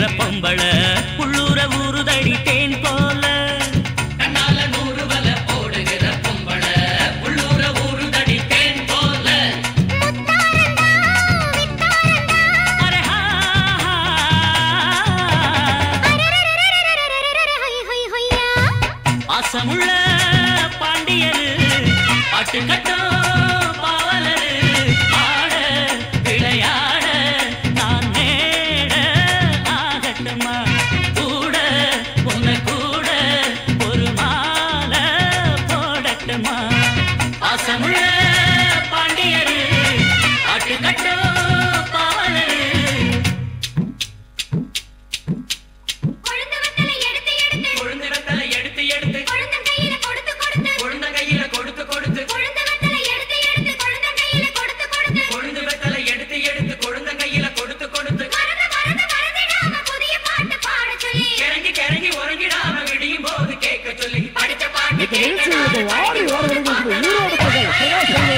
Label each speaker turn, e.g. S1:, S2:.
S1: பொம்பள உள்ளூர ஊறுதடி தேன் போல
S2: கண்ணால நூறு வல போடுகிற பொம்பள உள்ளூர ஊருதடி தேன் போல
S1: அரே ஹா, ஹா. பாசமுள்ள பாண்டியரு பாட்டு கட்டும் பாவலரு ஆட விளையாட நான் நேட ஆகட்டுமா கூட உன்னை கூட ஒரு மாலை போடட்டுமா பாசமுள்ள பாண்டியரு பாட்டு கட்டும் பாவலரு
S2: கொழுந்து வெத்தலை எடுத்து எடுத்து கொழுந்த கையில கொடுத்து கொடுத்து கொழுந்து வெத்தலை எடுத்து எடுத்து கொழுந்த கையில கொடுத்து கொடுத்து கிறங்கி கிறங்கி உறங்கிடாம விடியும் போது கேட்க சொல்லி படிச்ச பாட்டு
S3: இந்த நிகழ்ச்சிகளுக்கு வாரி வர ஈரோடு பகல்